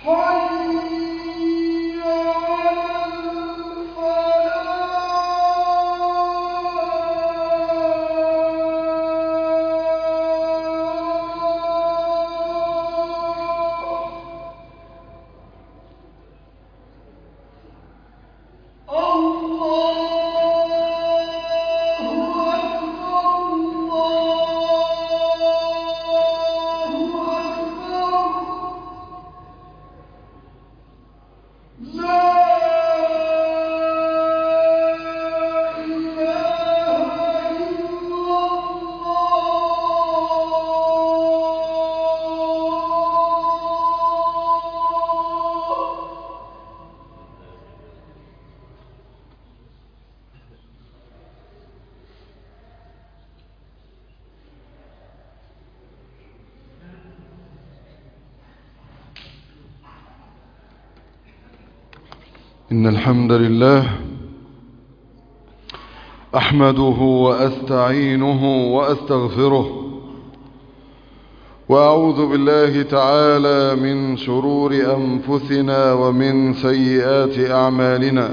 إن الحمد لله أحمده وأستعينه وأستغفره وأعوذ بالله تعالى من شرور أنفسنا ومن سيئات أعمالنا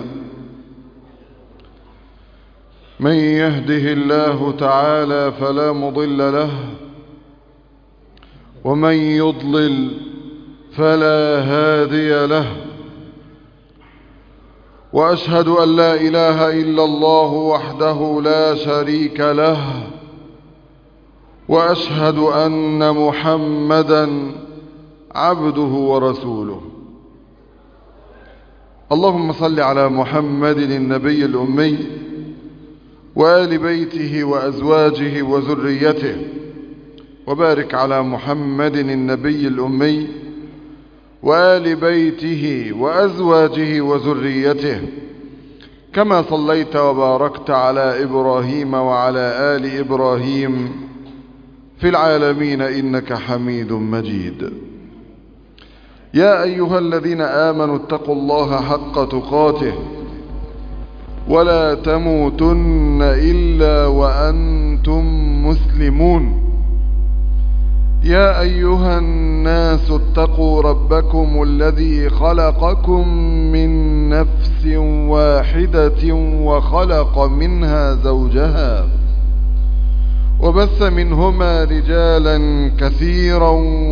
من يهده الله تعالى فلا مضل له ومن يضلل فلا هادي له وأشهد أن لا إله إلا الله وحده لا شريك له وأشهد أن محمدا عبده ورسوله اللهم صل على محمد النبي الأمي وآل بيته وأزواجه وذريته وبارك على محمد النبي الأمي وآل بيته وأزواجه وذريته كما صليت وباركت على إبراهيم وعلى آل إبراهيم في العالمين إنك حميد مجيد يا أيها الذين آمنوا اتقوا الله حق تقاته ولا تموتن إلا وأنتم مسلمون يا أيها الناس اتقوا ربكم الذي خلقكم من نفس واحدة وخلق منها زوجها وبث منهما رجالا كثيرا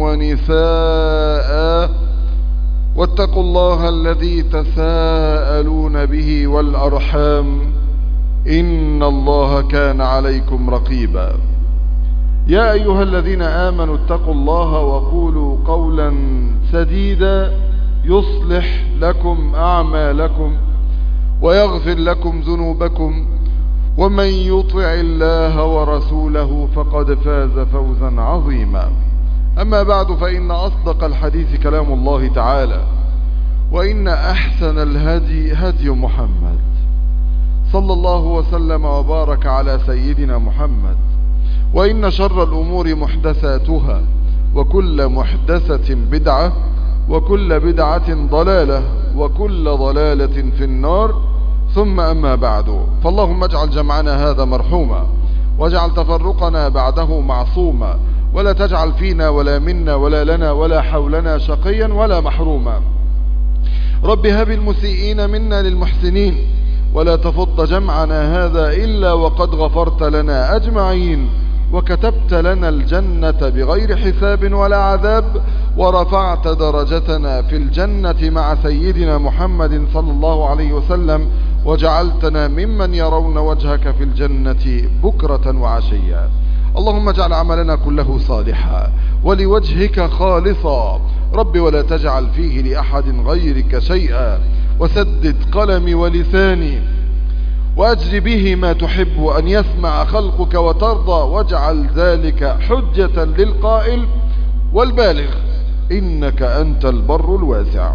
ونساء واتقوا الله الذي تساءلون به والأرحام إن الله كان عليكم رقيبا يا أيها الذين آمنوا اتقوا الله وقولوا قولا سديدا يصلح لكم أعمالكم ويغفر لكم ذنوبكم ومن يطع الله ورسوله فقد فاز فوزا عظيما أما بعد فإن أصدق الحديث كلام الله تعالى وإن أحسن الهدي هدي محمد صلى الله وسلم وبارك على سيدنا محمد وإن شر الأمور محدثاتها وكل محدثة بدعة وكل بدعة ضلالة وكل ضلالة في النار ثم أما بعد فاللهم اجعل جمعنا هذا مرحوما واجعل تفرقنا بعده معصوما ولا تجعل فينا ولا منا ولا لنا ولا حولنا شقيا ولا محروما رب هب المسيئين منا للمحسنين ولا تفض جمعنا هذا إلا وقد غفرت لنا أجمعين وكتبت لنا الجنة بغير حساب ولا عذاب ورفعت درجتنا في الجنة مع سيدنا محمد صلى الله عليه وسلم وجعلتنا ممن يرون وجهك في الجنة بكرة وعشيا اللهم اجعل عملنا كله صالحا ولوجهك خالصا رب ولا تجعل فيه لأحد غيرك شيئا وسدد قلمي ولساني وأجر به ما تحب أن يسمع خلقك وترضى واجعل ذلك حجة للقائل والبالغ إنك أنت البر الواسع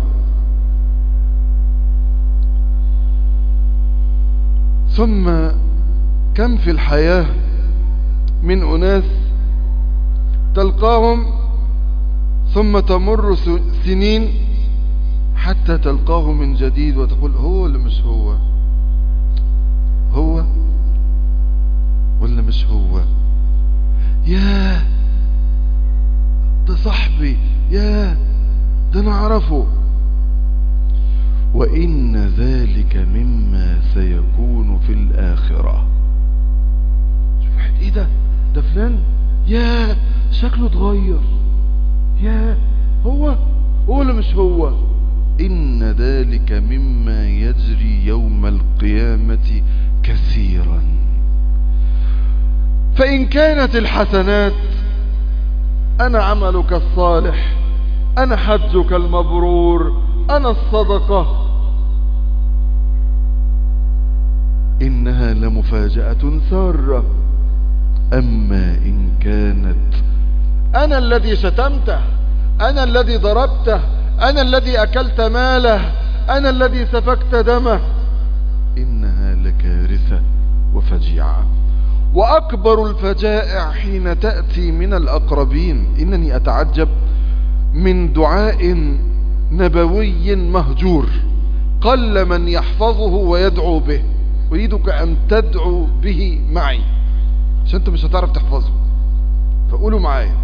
ثم كم في الحياة من أناس تلقاهم ثم تمر سنين حتى تلقاه من جديد وتقول هو اللي مش هو هو ولا مش هو ياه ده صاحبي ياه ده انا اعرفه وان ذلك مما سيكون في الاخرة شوف واحد ايه ده ده فلان يا شكله اتغير يا هو هو ولا مش هو إن ذلك مما يجري يوم القيامة كثيرا فإن كانت الحسنات أنا عملك الصالح أنا حجك المبرور أنا الصدقة إنها لمفاجأة سارة أما إن كانت أنا الذي شتمته أنا الذي ضربته أنا الذي أكلت ماله أنا الذي سفكت دمه إنها لكارثة وفجيعة وأكبر الفجائع حين تأتي من الأقربين إنني أتعجب من دعاء نبوي مهجور قل من يحفظه ويدعو به أريدك أن تدعو به معي عشان أنت مش هتعرف تحفظه فقولوا معايا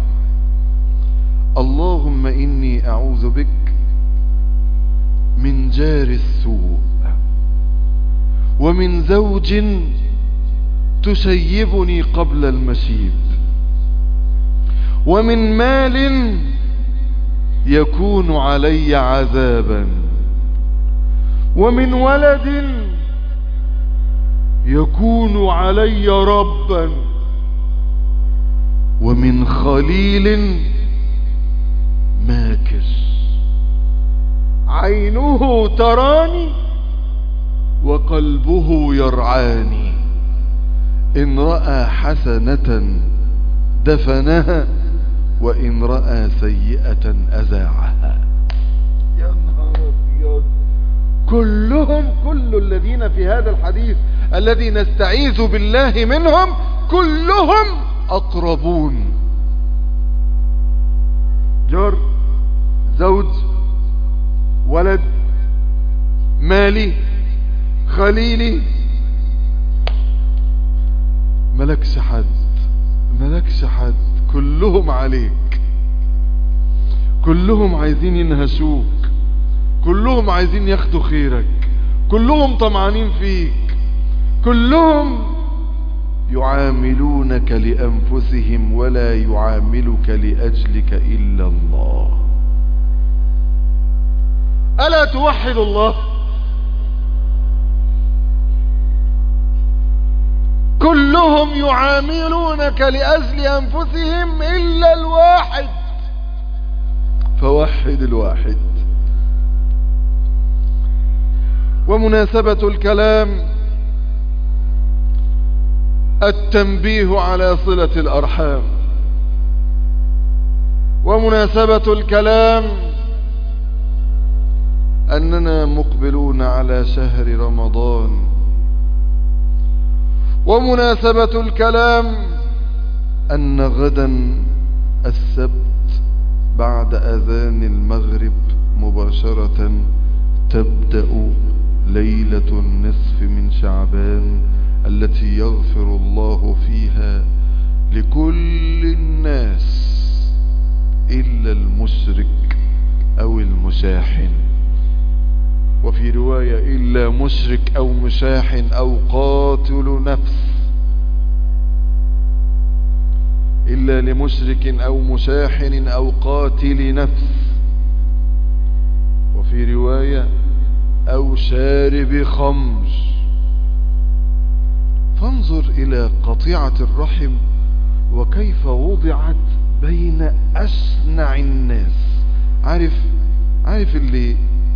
اللهم إني أعوذ بك من جار السوء ومن زوج تشيبني قبل المشيب ومن مال يكون علي عذابا ومن ولد يكون علي ربا ومن خليل ماكر عينه تراني وقلبه يرعاني إن رأى حسنة دفنها وإن رأى سيئة أذاعها يا نهار أبيض كلهم كل الذين في هذا الحديث الذي نستعيذ بالله منهم كلهم أقربون جار زوج ولد مالي خليلي ملكش حد ملكش حد كلهم عليك كلهم عايزين ينهشوك كلهم عايزين ياخدوا خيرك كلهم طمعانين فيك كلهم يعاملونك لأنفسهم ولا يعاملك لأجلك إلا الله ألا توحد الله كلهم يعاملونك لأجل أنفسهم إلا الواحد فوحد الواحد ومناسبة الكلام التنبيه على صلة الأرحام ومناسبة الكلام أننا مقبلون على شهر رمضان ومناسبة الكلام أن غدا السبت بعد أذان المغرب مباشرة تبدأ ليلة النصف من شعبان التي يغفر الله فيها لكل الناس إلا المشرك أو المشاحن وفي رواية إلا مشرك أو مشاحن أو قاتل نفس إلا لمشرك أو مشاحن أو قاتل نفس وفي رواية أو شارب خمر فانظر إلى قطيعة الرحم وكيف وضعت بين أشنع الناس عارف عارف اللي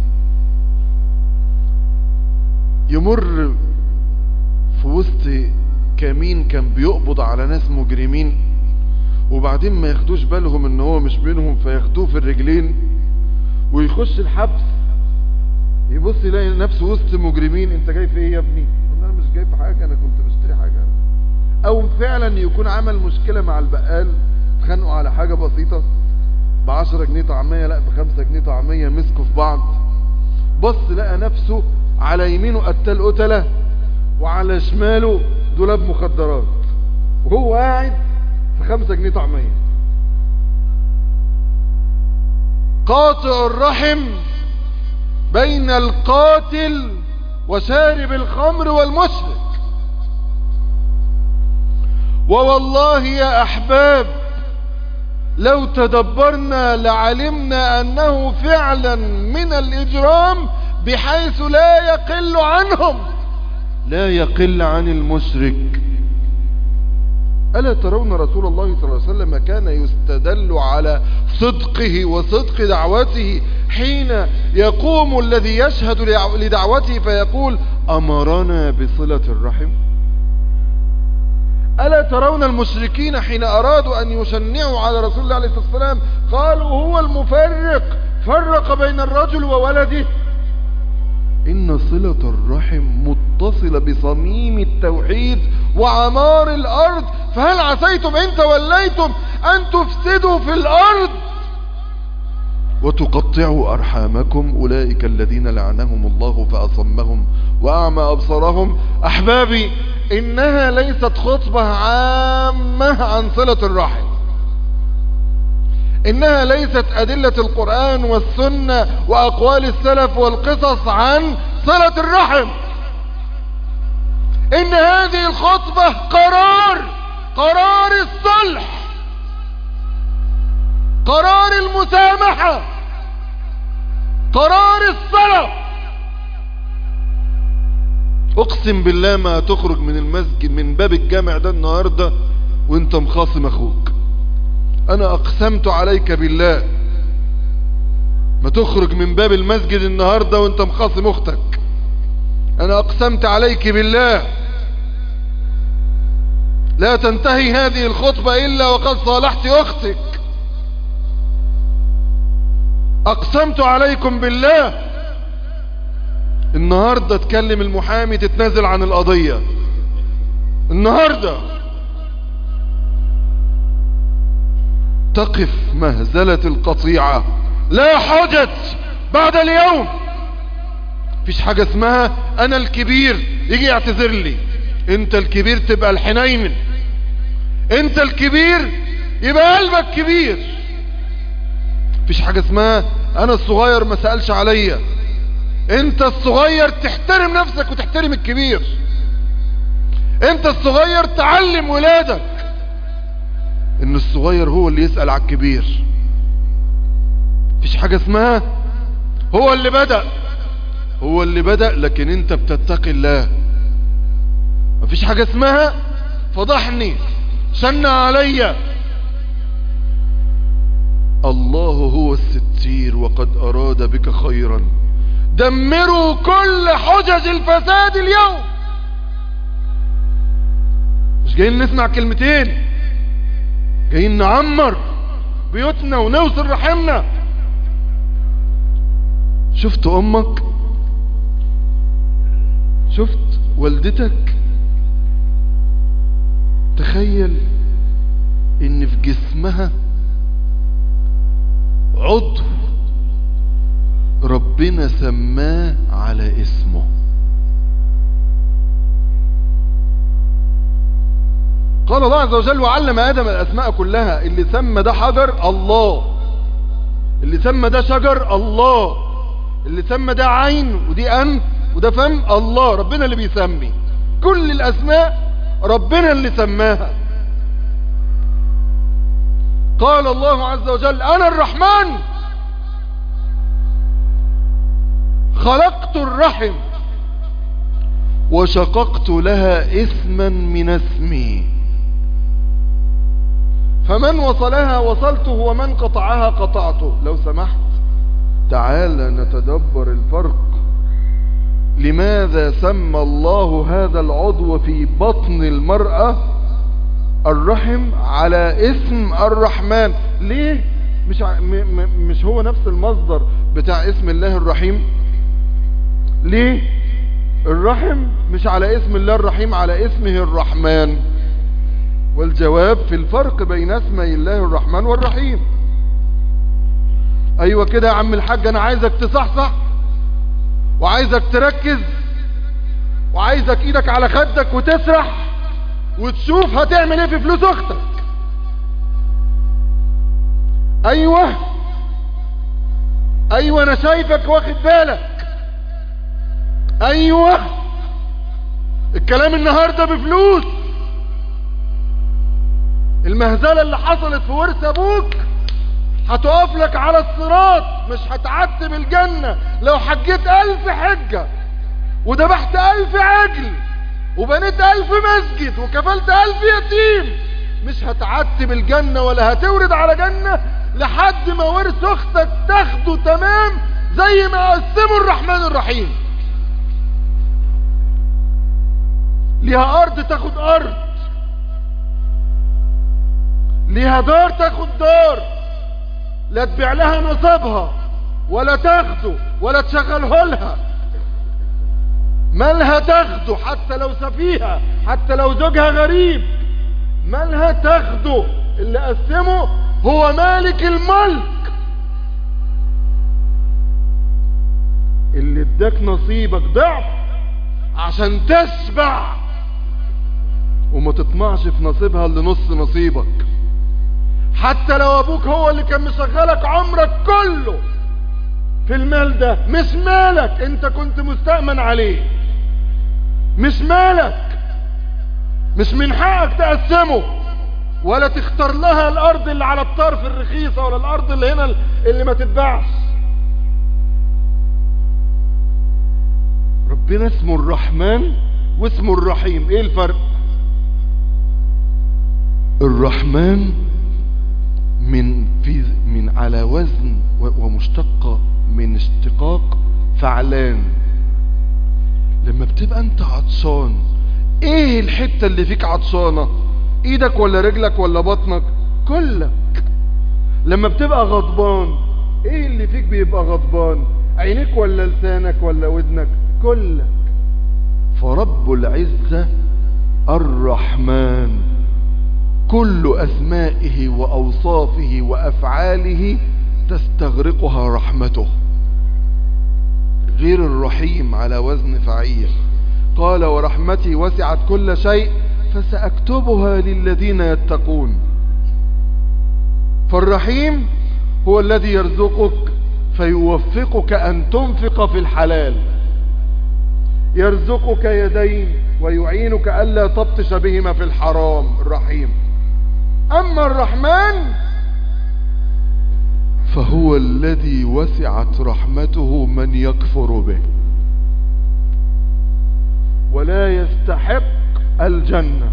يمر في وسط كمين كان بيقبض على ناس مجرمين وبعدين ما ياخدوش بالهم ان هو مش منهم فياخدوه في الرجلين ويخش الحبس يبص يلاقي نفسه وسط مجرمين انت جاي في ايه يا ابني انا مش جاي في حاجه انا كنت بشتري حاجه او فعلا يكون عمل مشكله مع البقال اتخانقوا على حاجه بسيطه ب 10 جنيه طعميه لا ب 5 جنيه طعميه مسكوا في بعض بص لقى نفسه على يمينه قتال قتله وعلى شماله دولاب مخدرات وهو قاعد في 5 جنيه طعميه قاطع الرحم بين القاتل وشارب الخمر والمشرك ووالله يا احباب لو تدبرنا لعلمنا انه فعلا من الاجرام بحيث لا يقل عنهم لا يقل عن المشرك ألا ترون رسول الله صلى الله عليه وسلم كان يستدل على صدقه وصدق دعوته حين يقوم الذي يشهد لدعوته فيقول أمرنا بصلة الرحم ألا ترون المشركين حين أرادوا أن يشنعوا على رسول الله عليه الصلاة والسلام قالوا هو المفرق فرق بين الرجل وولده إن صلة الرحم متصلة بصميم التوحيد وعمار الأرض فهل عسيتم إن توليتم أن تفسدوا في الأرض وتقطعوا أرحامكم أولئك الذين لعنهم الله فأصمهم وأعمى أبصارهم أحبابي إنها ليست خطبة عامة عن صلة الرحم إنها ليست أدلة القرآن والسنة وأقوال السلف والقصص عن صلة الرحم إن هذه الخطبة قرار قرار الصلح قرار المسامحة قرار الصلاة اقسم بالله ما تخرج من المسجد من باب الجامع ده النهاردة وانت مخاصم اخوك انا اقسمت عليك بالله ما تخرج من باب المسجد النهاردة وانت مخاصم اختك انا اقسمت عليك بالله لا تنتهي هذه الخطبة الا وقد صالحت اختك اقسمت عليكم بالله النهاردة تكلم المحامي تتنازل عن القضية النهاردة تقف مهزلة القطيعة لا حجج بعد اليوم فيش حاجة اسمها انا الكبير يجي يعتذر لي انت الكبير تبقى الحنين انت الكبير يبقى قلبك كبير فيش حاجة اسمها انا الصغير ما سألش عليا انت الصغير تحترم نفسك وتحترم الكبير انت الصغير تعلم ولادك ان الصغير هو اللي يسأل على الكبير فيش حاجة اسمها هو اللي بدأ هو اللي بدأ لكن انت بتتقي الله مفيش حاجة اسمها فضحني شن عليا الله هو الستير وقد اراد بك خيرا دمروا كل حجج الفساد اليوم مش جايين نسمع كلمتين جايين نعمر بيوتنا ونوصل رحمنا شفت امك شفت والدتك تخيل ان في جسمها عضو ربنا سماه على اسمه قال الله عز وجل وعلم ادم الاسماء كلها اللي سمى ده حجر الله اللي سمى ده شجر الله اللي سمى ده عين ودي انف وده فم الله ربنا اللي بيسمي كل الاسماء ربنا اللي سماها قال الله عز وجل انا الرحمن خلقت الرحم وشققت لها اسما من اسمي فمن وصلها وصلته ومن قطعها قطعته لو سمحت تعال نتدبر الفرق لماذا سمى الله هذا العضو في بطن المرأة الرحم على اسم الرحمن ليه مش ع... م... م... مش هو نفس المصدر بتاع اسم الله الرحيم ليه الرحم مش على اسم الله الرحيم على اسمه الرحمن والجواب في الفرق بين اسمي الله الرحمن والرحيم ايوه كده يا عم الحاج انا عايزك تصحصح وعايزك تركز وعايزك ايدك على خدك وتسرح وتشوف هتعمل ايه في فلوس اختك ايوه ايوه انا شايفك واخد بالك ايوه الكلام النهاردة بفلوس المهزلة اللي حصلت في ورث ابوك هتقف لك على الصراط مش هتعتب الجنة لو حجيت الف حجة وذبحت الف عجل وبنيت الف مسجد وكفلت الف يتيم مش هتعتب الجنة ولا هتورد على جنة لحد ما ورث اختك تاخده تمام زي ما قسمه الرحمن الرحيم ليها ارض تاخد ارض ليها دار تاخد دار لا تبيع لها نصيبها ولا تاخده ولا تشغله لها مالها تاخده حتى لو سفيها حتى لو زوجها غريب مالها تاخده اللي قسمه هو مالك الملك اللي اداك نصيبك ضعف عشان تشبع وما تطمعش في نصيبها اللي نص نصيبك حتى لو ابوك هو اللي كان مشغلك عمرك كله في المال ده مش مالك انت كنت مستأمن عليه مش مالك مش من حقك تقسمه ولا تختار لها الارض اللي على الطرف الرخيصة ولا الارض اللي هنا اللي ما تتباعش ربنا اسمه الرحمن واسمه الرحيم ايه الفرق الرحمن من في من على وزن ومشتقة من اشتقاق فعلان لما بتبقى انت عطشان ايه الحتة اللي فيك عطشانة ايدك ولا رجلك ولا بطنك كلك لما بتبقى غضبان ايه اللي فيك بيبقى غضبان عينيك ولا لسانك ولا ودنك كلك فرب العزة الرحمن كل أسمائه وأوصافه وأفعاله تستغرقها رحمته غير الرحيم على وزن فعيل قال ورحمتي وسعت كل شيء فسأكتبها للذين يتقون فالرحيم هو الذي يرزقك فيوفقك أن تنفق في الحلال يرزقك يدين ويعينك ألا تبطش بهما في الحرام الرحيم أما الرحمن فهو الذي وسعت رحمته من يكفر به ولا يستحق الجنة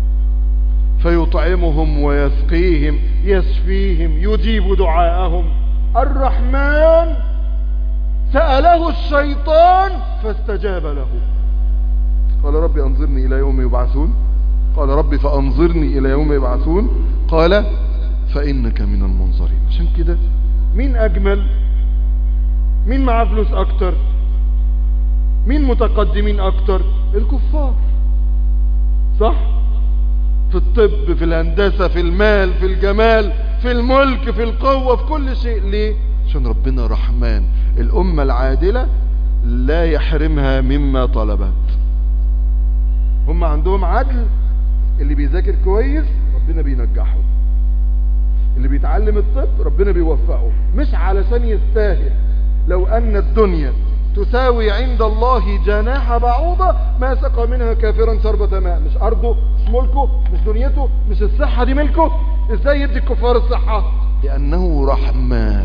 فيطعمهم ويسقيهم يشفيهم يجيب دعاءهم الرحمن سأله الشيطان فاستجاب له قال ربي أنظرني إلى يوم يبعثون قال ربي فأنظرني إلى يوم يبعثون قال فإنك من المنظرين عشان كده مين أجمل مين معاه فلوس أكتر مين متقدمين أكتر الكفار صح في الطب في الهندسة في المال في الجمال في الملك في القوة في كل شيء ليه عشان ربنا رحمن الأمة العادلة لا يحرمها مما طلبت هم عندهم عدل اللي بيذاكر كويس ربنا بينجحه اللي بيتعلم الطب ربنا بيوفقه مش علشان يستاهل لو ان الدنيا تساوي عند الله جناح بعوضة ما سقى منها كافرا شربة ماء مش ارضه مش ملكه مش دنيته مش الصحة دي ملكه ازاي يدي الكفار الصحة لانه رحمن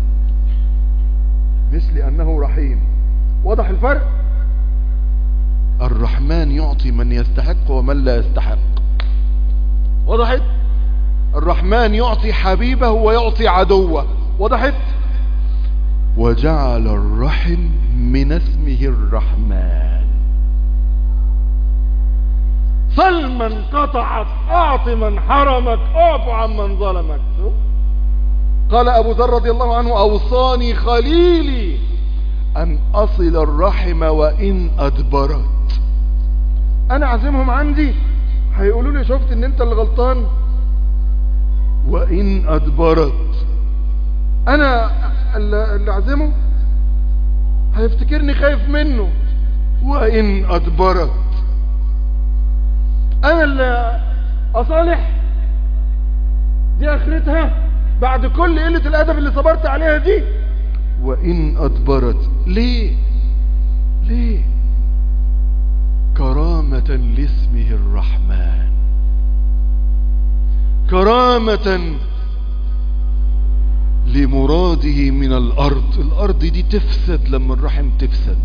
مش لانه رحيم واضح الفرق الرحمن يعطي من يستحق ومن لا يستحق وضحت الرحمن يعطي حبيبه ويعطي عدوه وضحت وجعل الرحم من اسمه الرحمن صل من قطعك اعط من حرمك اعف عمن ظلمك قال ابو ذر رضي الله عنه اوصاني خليلي ان اصل الرحم وان ادبرت انا عازمهم عندي هيقولوا لي شفت ان انت اللي غلطان وان ادبرت انا اللي عازمه هيفتكرني خايف منه وان ادبرت انا اللي اصالح دي اخرتها بعد كل قلة الادب اللي صبرت عليها دي وإن أدبرت ليه ليه كرامة لاسمه الرحمن كرامة لمراده من الأرض الأرض دي تفسد لما الرحم تفسد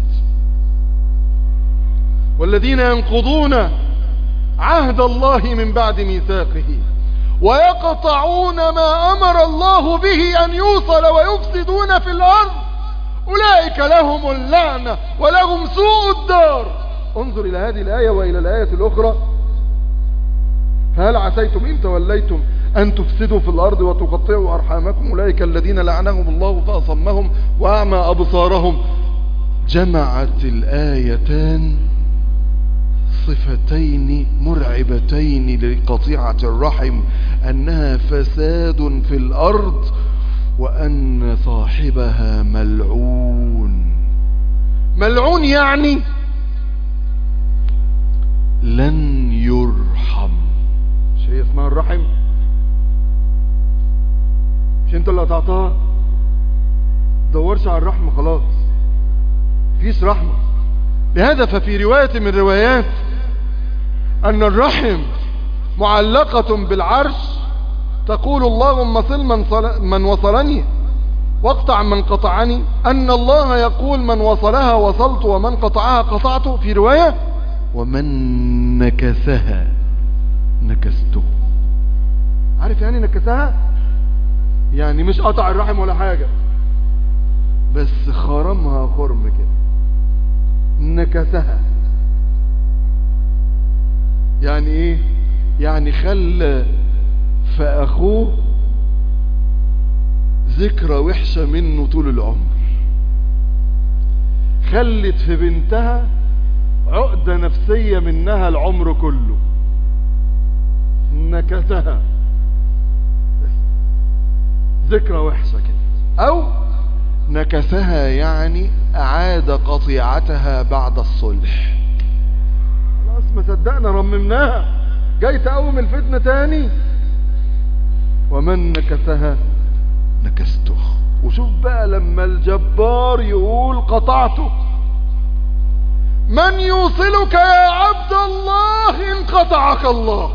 والذين ينقضون عهد الله من بعد ميثاقه ويقطعون ما أمر الله به أن يوصل ويفسدون في الأرض أولئك لهم اللعنة ولهم سوء الدار انظر إلى هذه الآية وإلى الآية الأخرى فهل عسيتم إن توليتم أن تفسدوا في الأرض وتقطعوا أرحامكم أولئك الذين لعنهم الله فأصمهم وأعمى أبصارهم جمعت الآيتان صفتين مرعبتين لقطيعة الرحم أنها فساد في الأرض وأن صاحبها ملعون ملعون يعني لن يرحم مش هي اسمها الرحم مش انت اللي قطعتها دورش على الرحمة خلاص فيش رحمة لهذا ففي رواية من روايات أن الرحم معلقة بالعرش تقول اللهم صل من, صل من وصلني واقطع من قطعني أن الله يقول من وصلها وصلت ومن قطعها قطعته في رواية ومن نكثها نكسته عارف يعني نكثها يعني مش قطع الرحم ولا حاجة بس خرمها خرم كده نكثها يعني ايه يعني خلى فاخوه ذكرى وحشة منه طول العمر خلت في بنتها عقدة نفسية منها العمر كله نكثها ذكرى وحشة كده او نكثها يعني اعاد قطيعتها بعد الصلح خلاص ما صدقنا رممناها جاي تقوم الفتنة تاني ومن نكثها نكسته وشوف بقى لما الجبار يقول قطعته من يوصلك يا عبد الله ان قطعك الله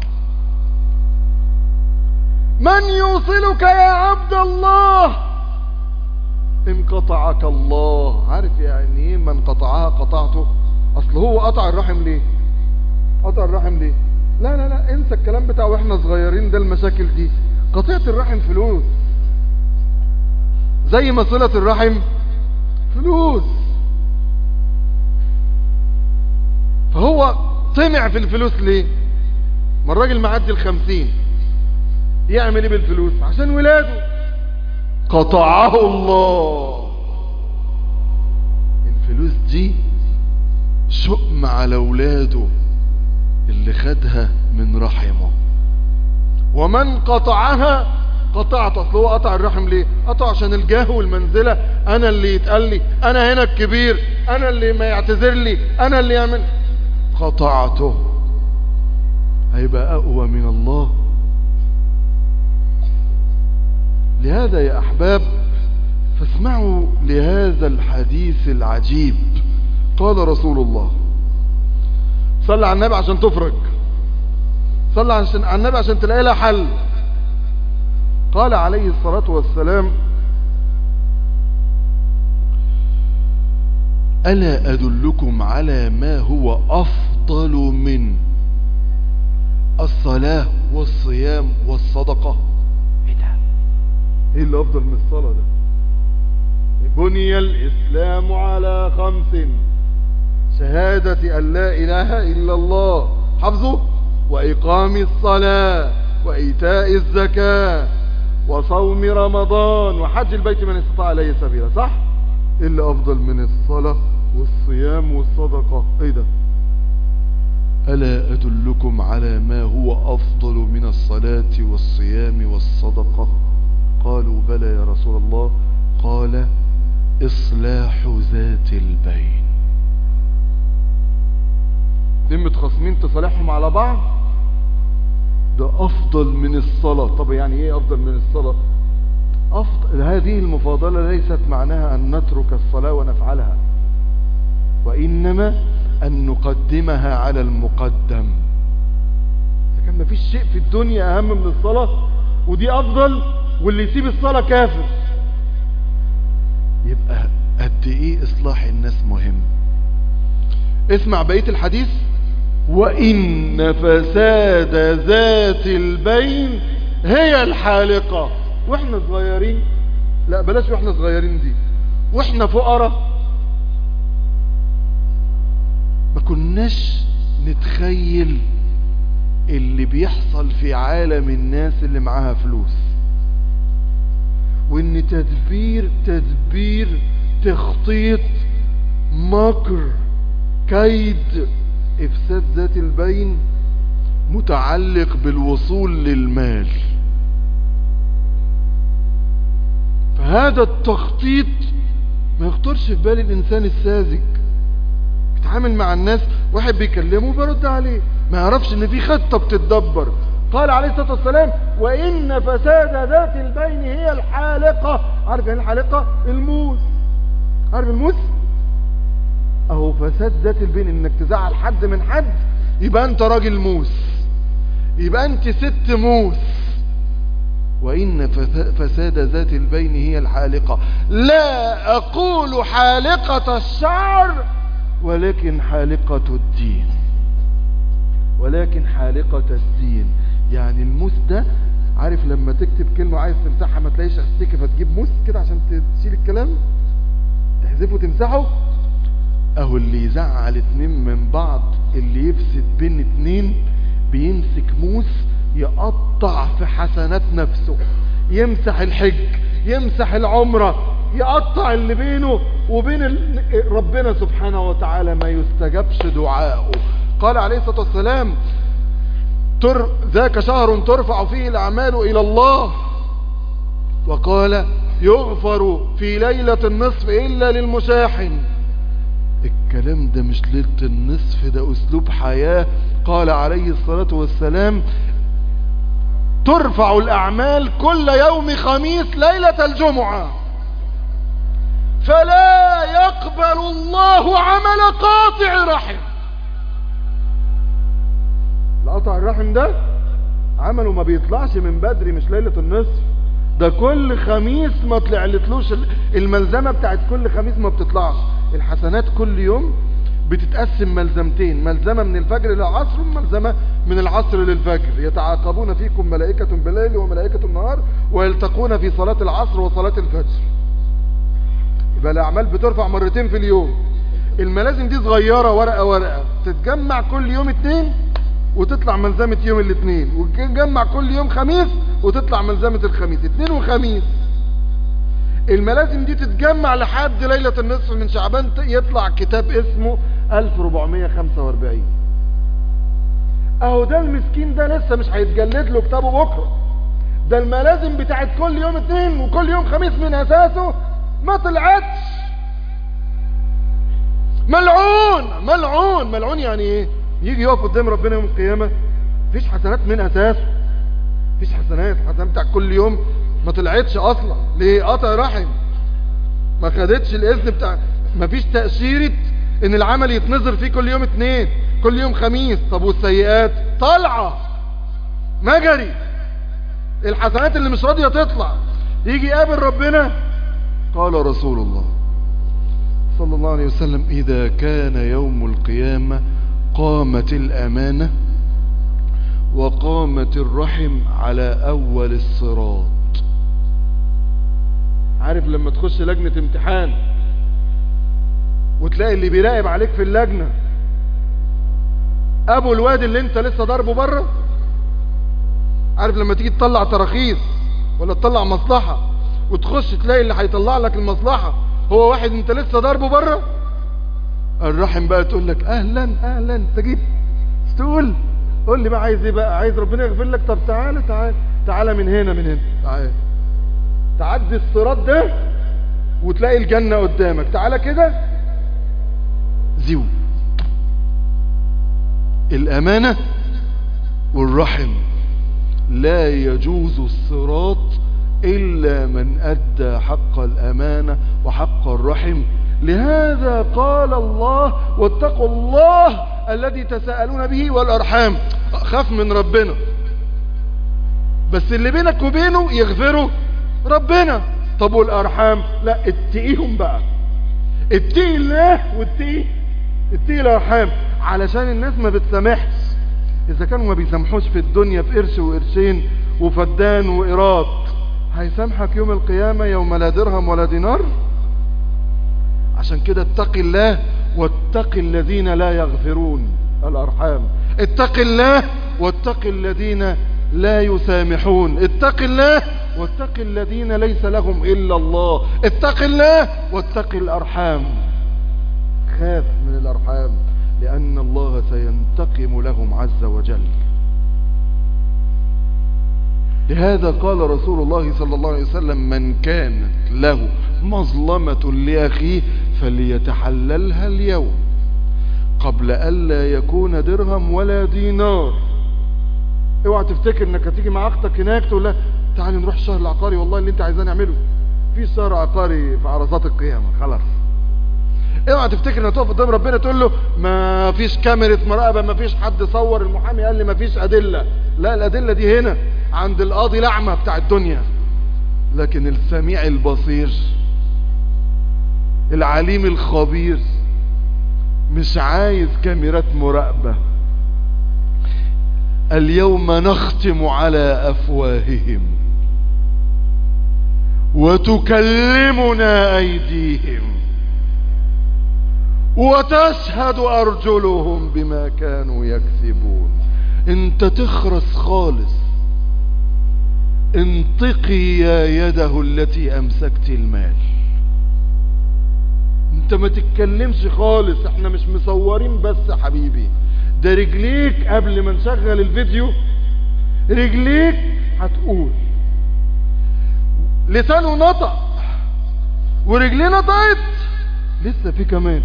من يوصلك يا عبد الله ان قطعك الله عارف يعني ايه من قطعها قطعته اصل هو قطع الرحم ليه قطع الرحم ليه لا لا لا انسى الكلام بتاع واحنا صغيرين ده المشاكل دي قطيعة الرحم فلوس زي ما صلة الرحم فلوس فهو طمع في الفلوس ليه ما الراجل معدي الخمسين يعمل ايه بالفلوس عشان ولاده قطعه الله الفلوس دي شؤم على ولاده اللي خدها من رحمه ومن قطعها قطعت اصل هو قطع الرحم ليه قطع عشان الجاه والمنزلة انا اللي يتقال لي انا هنا الكبير انا اللي ما يعتذر لي انا اللي يعمل قطعته هيبقى اقوى من الله لهذا يا احباب فاسمعوا لهذا الحديث العجيب قال رسول الله صلى على النبي عشان تفرج صلى على النبي عشان تلاقي لها حل قال عليه الصلاة والسلام ألا أدلكم على ما هو أفضل من الصلاة والصيام والصدقة ايه ده ايه اللي أفضل من الصلاة ده بني الإسلام على خمس شهادة أن لا إله إلا الله حفظه وإقام الصلاة وإيتاء الزكاة وصوم رمضان وحج البيت من استطاع إليه سبيلا صح؟ إيه اللي أفضل من الصلاة والصيام والصدقة إيه ده؟ ألا أدلكم على ما هو أفضل من الصلاة والصيام والصدقة قالوا بلى يا رسول الله قال إصلاح ذات البين اتنين متخاصمين تصالحهم على بعض ده افضل من الصلاة طب يعني ايه افضل من الصلاة أفضل هذه المفاضلة ليست معناها أن نترك الصلاة ونفعلها وإنما أن نقدمها على المقدم لكن ما فيش شيء في الدنيا أهم من الصلاة ودي أفضل واللي يسيب الصلاة كافر يبقى قد إيه إصلاح الناس مهم اسمع بقية الحديث وإن فساد ذات البين هي الحالقة واحنا صغيرين لا بلاش واحنا صغيرين دي واحنا فقراء ما كناش نتخيل اللي بيحصل في عالم الناس اللي معاها فلوس وان تدبير تدبير تخطيط مكر كيد افساد ذات البين متعلق بالوصول للمال فهذا التخطيط ما يخطرش في بال الانسان الساذج بيتعامل مع الناس واحد بيكلمه وبيرد عليه ما يعرفش ان في خطة بتتدبر قال عليه الصلاة والسلام وإن فساد ذات البين هي الحالقة عارف يعني الحالقة الموس عارف الموس اهو فساد ذات البين انك تزعل حد من حد يبقى انت راجل موس يبقى انت ست موس وإن فساد ذات البين هي الحالقة لا أقول حالقة الشعر ولكن حالقة الدين ولكن حالقة الدين يعني الموس ده عارف لما تكتب كلمة عايز تمسحها ما تلاقيش استيكة فتجيب موس كده عشان تشيل الكلام تحذفه تمسحه اهو اللي يزعل اتنين من بعض اللي يفسد بين اتنين بيمسك موس يقطع في حسنات نفسه يمسح الحج يمسح العمرة يقطع اللي بينه وبين ربنا سبحانه وتعالى ما يستجبش دعائه قال عليه الصلاة والسلام تر ذاك شهر ترفع فيه الأعمال إلى الله وقال يغفر في ليلة النصف إلا للمشاحن الكلام ده مش ليلة النصف ده أسلوب حياة قال عليه الصلاة والسلام ترفع الأعمال كل يوم خميس ليلة الجمعة فلا يقبل الله عمل قاطع رحم القطع الرحم ده عمله ما بيطلعش من بدري مش ليلة النصف ده كل خميس ما طلعلتلوش الملزمة بتاعت كل خميس ما بتطلعش الحسنات كل يوم بتتقسم ملزمتين ملزمة من الفجر للعصر وملزمة من العصر للفجر يتعاقبون فيكم ملائكة بالليل وملائكة النهار ويلتقون في صلاة العصر وصلاة الفجر يبقى الأعمال بترفع مرتين في اليوم الملازم دي صغيرة ورقة ورقة تتجمع كل يوم اتنين وتطلع ملزمة يوم الاثنين وتجمع كل يوم خميس وتطلع ملزمة الخميس اثنين وخميس الملازم دي تتجمع لحد ليلة النصف من شعبان يطلع كتاب اسمه 1445 اهو ده المسكين ده لسه مش هيتجلد له كتابه بكرة ده الملازم بتاعت كل يوم اثنين وكل يوم خميس من اساسه ما طلعتش ملعون ملعون ملعون يعني ايه يجي يقف قدام ربنا يوم القيامة مفيش حسنات من اساسه مفيش حسنات الحسنات بتاع كل يوم ما طلعتش اصلا ليه قطع رحم ما خدتش الاذن بتاع مفيش تأشيرة ان العمل يتنظر فيه كل يوم اتنين كل يوم خميس طب والسيئات طالعة مجري الحسنات اللي مش راضية تطلع يجي يقابل ربنا قال رسول الله صلى الله عليه وسلم اذا كان يوم القيامة قامت الامانة وقامت الرحم على اول الصراط عارف لما تخش لجنة امتحان وتلاقي اللي بيراقب عليك في اللجنة ابو الواد اللي انت لسه ضربه بره عارف لما تيجي تطلع تراخيص ولا تطلع مصلحة وتخش تلاقي اللي هيطلع لك المصلحة هو واحد انت لسه ضربه بره الرحم بقى تقول لك اهلا اهلا انت جيت تقول قول لي بقى عايز ايه بقى عايز ربنا يغفر لك طب تعالى تعالى تعالى من هنا من هنا تعالى تعدي الصراط ده وتلاقي الجنة قدامك تعالى كده زيو الامانة والرحم لا يجوز الصراط إلا من أدى حق الأمانة وحق الرحم لهذا قال الله واتقوا الله الذي تساءلون به والأرحام خاف من ربنا بس اللي بينك وبينه يغفره ربنا طب والأرحام لا اتقيهم بقى اتقي الله واتقي اتقي الأرحام علشان الناس ما بتسامحش إذا كانوا ما بيسامحوش في الدنيا في قرش وقرشين وفدان وإيراد هيسامحك يوم القيامة يوم لا درهم ولا دينار عشان كده اتق الله واتق الذين لا يغفرون الأرحام اتق الله واتق الذين لا يسامحون اتق الله واتق الذين ليس لهم إلا الله اتق الله واتق الأرحام خاف من الأرحام لأن الله سينتقم لهم عز وجل لهذا قال رسول الله صلى الله عليه وسلم من كانت له مظلمة لأخيه فليتحللها اليوم قبل ألا يكون درهم ولا دينار اوعى تفتكر انك هتيجي مع اختك هناك تقول لها تعالي نروح الشهر العقاري والله اللي انت عايزاه نعمله في شهر عقاري في عرصات القيامة خلاص اوعى تفتكر انك تقف قدام ربنا تقول له ما فيش كاميرا مراقبه ما فيش حد صور المحامي قال لي ما فيش ادله لا الادله دي هنا عند القاضي الاعمى بتاع الدنيا لكن السميع البصير العليم الخبير مش عايز كاميرات مراقبه اليوم نختم على افواههم وتكلمنا ايديهم وتشهد ارجلهم بما كانوا يكسبون انت تخرس خالص انطقي يا يده التي امسكت المال انت ما تتكلمش خالص احنا مش مصورين بس يا حبيبي ده رجليك قبل ما نشغل الفيديو رجليك هتقول لسانه نطق ورجليه نطقت لسه في كمان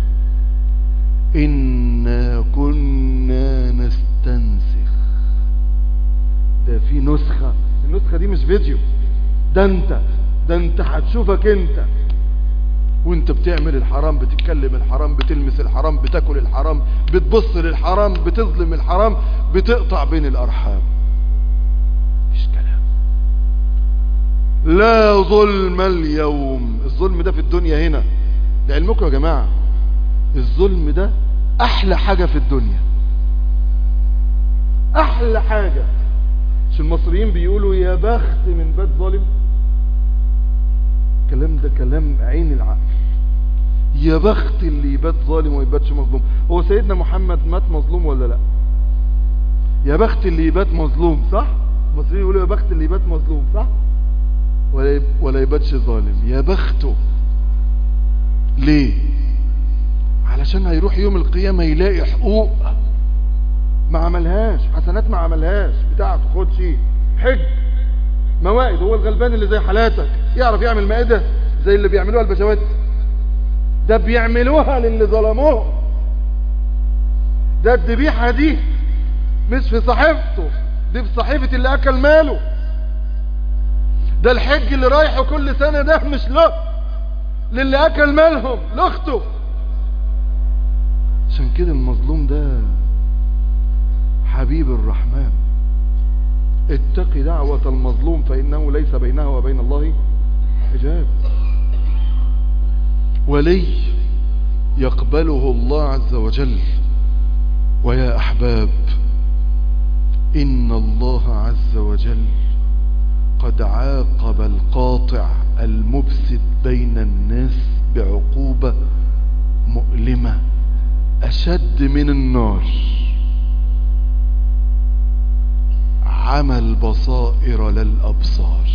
إنا كنا نستنسخ ده في نسخة النسخة دي مش فيديو ده انت ده انت هتشوفك انت وانت بتعمل الحرام بتتكلم الحرام بتلمس الحرام بتاكل الحرام بتبص للحرام بتظلم الحرام بتقطع بين الارحام مفيش كلام لا ظلم اليوم الظلم ده في الدنيا هنا لعلمكم يا جماعة الظلم ده احلى حاجة في الدنيا احلى حاجة مش المصريين بيقولوا يا بخت من بيت ظالم الكلام ده كلام عين العقل يا بخت اللي يبات ظالم وما يباتش مظلوم هو سيدنا محمد مات مظلوم ولا لا يا بخت اللي يبات مظلوم صح المصريين يقولوا يا بخت اللي يبات مظلوم صح ولا يب... ولا يباتش ظالم يا بخته ليه علشان هيروح يوم القيامة يلاقي حقوق ما عملهاش حسنات ما عملهاش بتاعته خد شيء حج موائد هو الغلبان اللي زي حالاتك يعرف يعمل مائدة زي اللي بيعملوها البشوات ده بيعملوها للي ظلموه ده الذبيحة دي مش في صحيفته دي في صحيفة اللي اكل ماله ده الحج اللي رايحه كل سنة ده مش له للي اكل مالهم لاخته عشان كده المظلوم ده حبيب الرحمن اتق دعوة المظلوم فإنه ليس بينها وبين الله حجاب ولي يقبله الله عز وجل ويا أحباب إن الله عز وجل قد عاقب القاطع المفسد بين الناس بعقوبة مؤلمة أشد من النار عمل بصائر للأبصار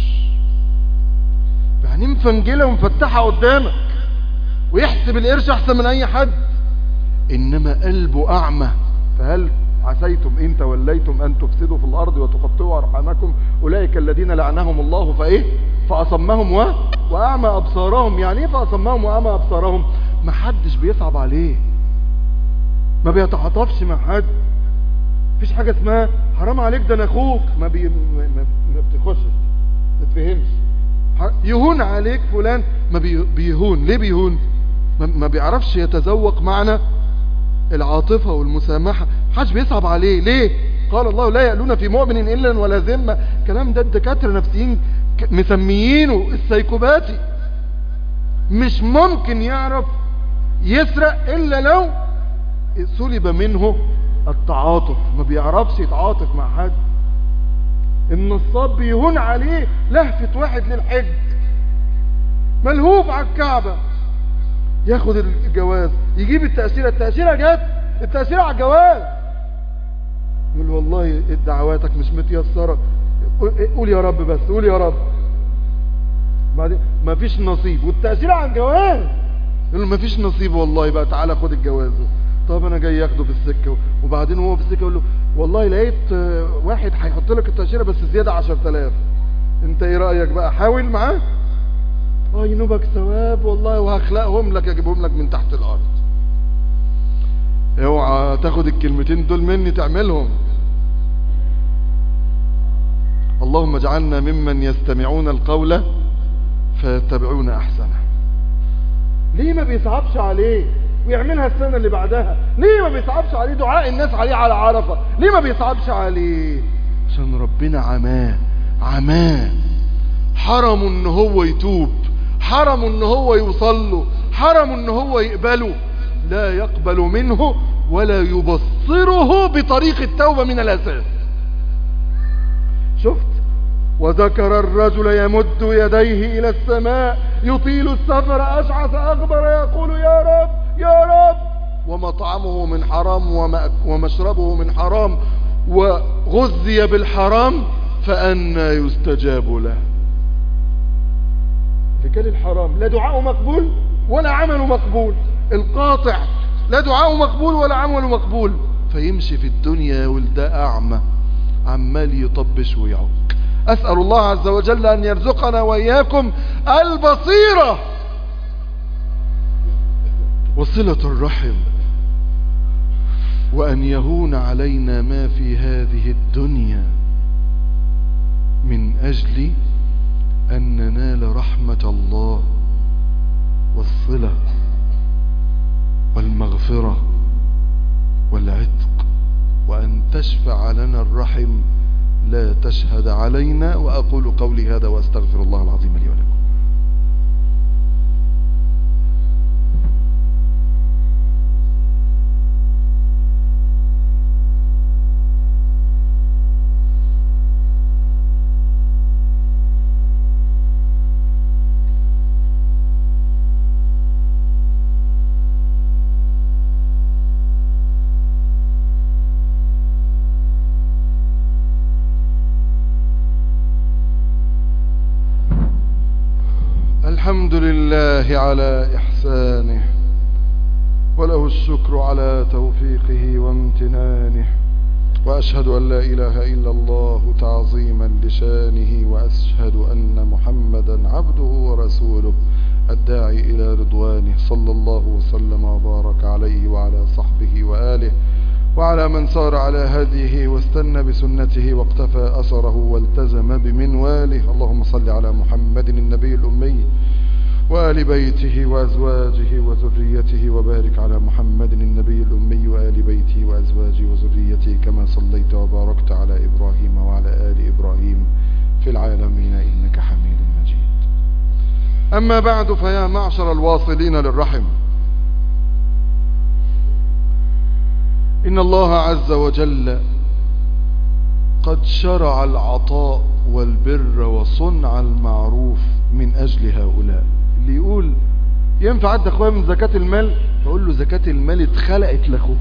يعني مفنجلة ومفتحة قدامك ويحسب القرش أحسن من أي حد إنما قلبه أعمى فهل عسيتم إن توليتم أن تفسدوا في الأرض وتقطعوا أرحامكم أولئك الذين لعنهم الله فإيه فأصمهم و... وأعمى أبصارهم يعني إيه فأصمهم وأعمى أبصارهم ما حدش بيصعب عليه ما بيتعاطفش مع حد مفيش حاجة اسمها حرام عليك ده انا اخوك ما, بي... ما, ما, ما بتخشش تتفهمش يهون عليك فلان ما بيهون ليه بيهون ما بيعرفش يتذوق معنى العاطفة والمسامحة حاج بيصعب عليه ليه قال الله لا يألون في مؤمن إلا ولا ذمة كلام ده الدكاترة نفسيين مسميينه السيكوباتي مش ممكن يعرف يسرق إلا لو سلب منه التعاطف ما بيعرفش يتعاطف مع حد النصاب بيهون عليه لهفة واحد للحج ملهوف على الكعبة ياخد الجواز يجيب التأثيرة التأثيرة جت التأثيرة على الجواز يقول والله دعواتك مش متيسرة قول يا رب بس قول يا رب بعدين ما فيش نصيب والتأثير على الجواز يقول له ما فيش نصيب والله بقى تعالى خد الجواز طب انا جاي اخده في السكة وبعدين هو في السكة يقول له والله لقيت واحد هيحط لك التأشيرة بس زيادة 10000 انت ايه رأيك بقى حاول معاه اه ينوبك ثواب والله وهخلقهم لك اجيبهم لك من تحت الارض اوعى تاخد الكلمتين دول مني تعملهم اللهم اجعلنا ممن يستمعون القول فيتبعون احسنه ليه ما بيصعبش عليه ويعملها السنة اللي بعدها ليه ما بيصعبش عليه دعاء الناس عليه على عرفة ليه ما بيصعبش عليه عشان ربنا عماه عماه حرمه ان هو يتوب حرمه ان هو يوصل له حرمه ان هو يقبله لا يقبل منه ولا يبصره بطريق التوبة من الأساس شفت وذكر الرجل يمد يديه إلى السماء يطيل السفر أشعث أغبر يقول يا رب يا رب ومطعمه من حرام ومشربه من حرام وغذي بالحرام فأنا يستجاب له لكل الحرام لا دعاء مقبول ولا عمل مقبول القاطع لا دعاء مقبول ولا عمل مقبول فيمشي في الدنيا ولده أعمى عمال يطبش ويعك أسأل الله عز وجل أن يرزقنا وإياكم البصيرة وصلة الرحم وأن يهون علينا ما في هذه الدنيا من أجل أن ننال رحمة الله والصلة والمغفرة والعتق وأن تشفع لنا الرحم لا تشهد علينا وأقول قولي هذا وأستغفر الله العظيم لي ولكم الحمد لله على إحسانه وله الشكر على توفيقه وامتنانه وأشهد أن لا إله إلا الله تعظيما لشانه وأشهد أن محمدا عبده ورسوله الداعي إلى رضوانه صلى الله وسلم وبارك عليه وعلى صحبه وآله وعلى من سار على هديه واستنى بسنته واقتفى أثره والتزم بمنواله اللهم صل على محمد النبي الأمي وآل بيته وأزواجه وذريته وبارك على محمد النبي الأمي وآل بيته وأزواجه وذريته كما صليت وباركت على إبراهيم وعلى آل إبراهيم في العالمين إنك حميد مجيد أما بعد فيا معشر الواصلين للرحم إن الله عز وجل قد شرع العطاء والبر وصنع المعروف من أجل هؤلاء اللي يقول ينفع عد أخويا من زكاة المال فأقول له زكاة المال اتخلقت لأخوك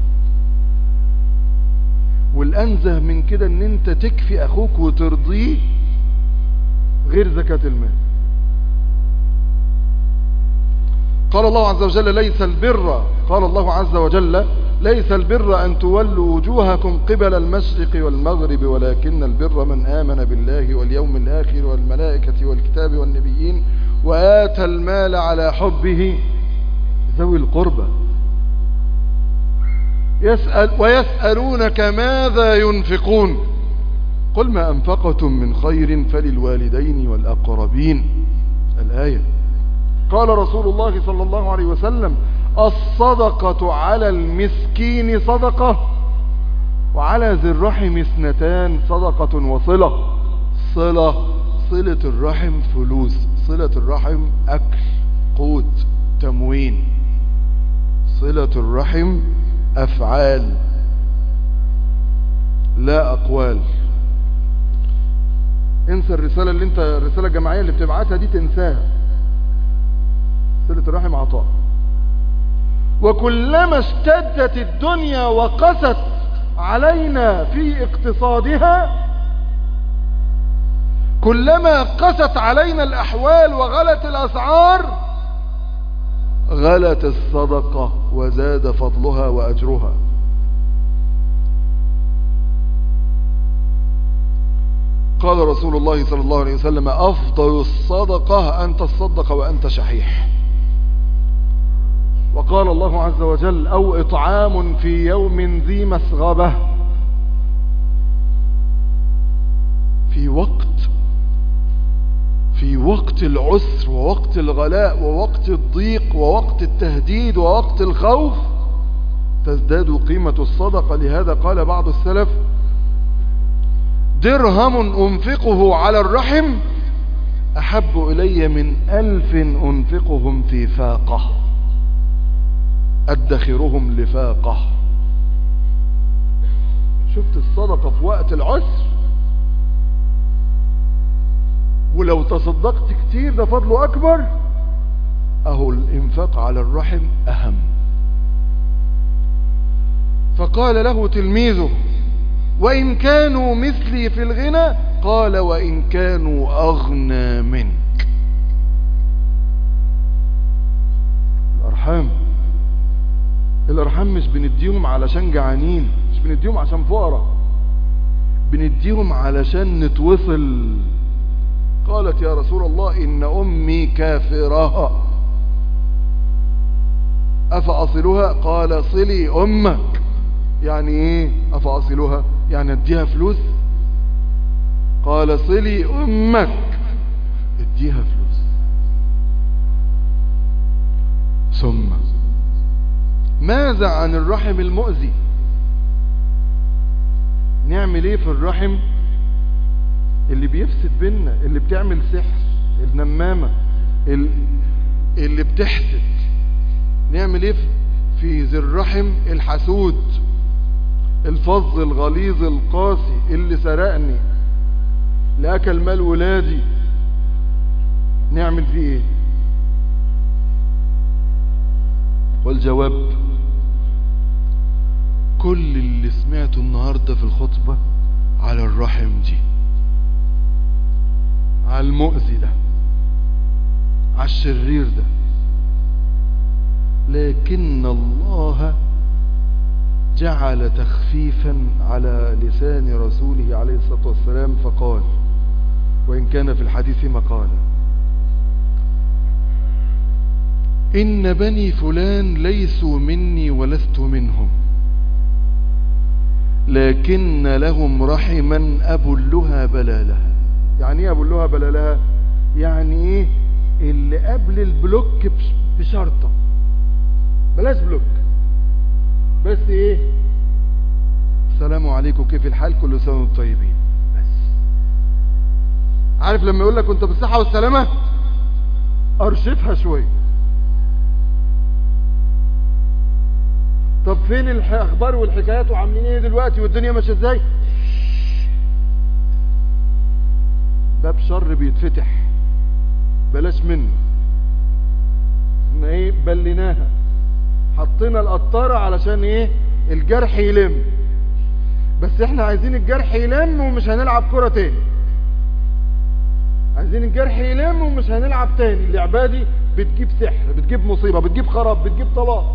والأنزه من كده ان انت تكفي أخوك وترضيه غير زكاة المال قال الله عز وجل ليس البر قال الله عز وجل ليس البر أن تولوا وجوهكم قبل المشرق والمغرب ولكن البر من آمن بالله واليوم الآخر والملائكة والكتاب والنبيين وآتى المال على حبه ذوي القربى يسأل ويسألونك ماذا ينفقون قل ما أنفقتم من خير فللوالدين والأقربين الآية قال رسول الله صلى الله عليه وسلم الصدقة على المسكين صدقة وعلى ذي الرحم اثنتان صدقة وصلة صلة صلة الرحم فلوس صلة الرحم أكل قوت تموين صلة الرحم أفعال لا أقوال انسى الرسالة اللي انت الرسالة الجماعية اللي بتبعتها دي تنساها صلة الرحم عطاء وكلما اشتدت الدنيا وقست علينا في اقتصادها كلما قست علينا الأحوال وغلت الأسعار غلت الصدقة وزاد فضلها وأجرها قال رسول الله صلى الله عليه وسلم أفضل الصدقة أن تصدق وأنت شحيح وقال الله عز وجل أو إطعام في يوم ذي مسغبة في وقت في وقت العسر ووقت الغلاء ووقت الضيق ووقت التهديد ووقت الخوف تزداد قيمة الصدقة لهذا قال بعض السلف درهم أنفقه على الرحم أحب إلي من ألف أنفقهم في فاقة أدخرهم لفاقة شفت الصدقة في وقت العسر ولو تصدقت كتير ده فضله أكبر أهو الإنفاق على الرحم أهم فقال له تلميذه وإن كانوا مثلي في الغنى قال وإن كانوا أغنى منك الأرحام الأرحام مش بنديهم علشان جعانين مش بنديهم عشان فقراء بنديهم علشان نتوصل قالت يا رسول الله إن أمي كافرة أفأصلها قال صلي أمك يعني إيه أفأصلها يعني اديها فلوس قال صلي أمك اديها فلوس ثم ماذا عن الرحم المؤذي نعمل ايه في الرحم اللي بيفسد بينا اللي بتعمل سحر النمامة اللي بتحسد نعمل ايه في ذي الرحم الحسود الفظ الغليظ القاسي اللي سرقني اللي اكل مال ولادي نعمل فيه ايه والجواب كل اللي سمعته النهاردة في الخطبة على الرحم دي على المؤذي ده على الشرير ده لكن الله جعل تخفيفا على لسان رسوله عليه الصلاة والسلام فقال وإن كان في الحديث مقالا إن بني فلان ليسوا مني ولست منهم لكن لهم رحما أبلها بلالها يعني ايه أبلها بلالها يعني ايه اللي قبل البلوك بشرطة بلاش بلوك بس ايه السلام عليكم كيف الحال كل سنة وانتم طيبين بس عارف لما يقول لك كنت بالصحة والسلامة ارشفها شوية طب فين الاخبار والحكايات وعاملين ايه دلوقتي والدنيا ماشيه ازاي باب شر بيتفتح بلاش منه احنا ايه بليناها حطينا القطاره علشان ايه الجرح يلم بس احنا عايزين الجرح يلم ومش هنلعب كرة تاني عايزين الجرح يلم ومش هنلعب تاني اللعبة دي بتجيب سحر بتجيب مصيبة بتجيب خراب بتجيب طلاق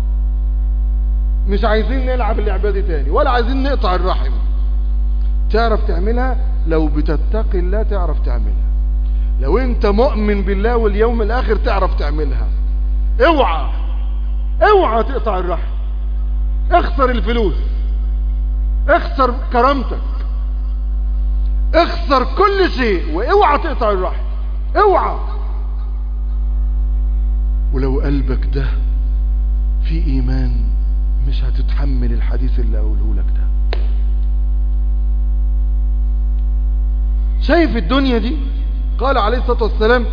مش عايزين نلعب اللعبة دي تاني ولا عايزين نقطع الرحم تعرف تعملها لو بتتقي الله تعرف تعملها لو انت مؤمن بالله واليوم الاخر تعرف تعملها اوعى اوعى تقطع الرحم اخسر الفلوس اخسر كرامتك اخسر كل شيء واوعى تقطع الرحم اوعى ولو قلبك ده في ايمان مش هتتحمل الحديث اللي اقوله لك ده شايف الدنيا دي قال عليه الصلاة والسلام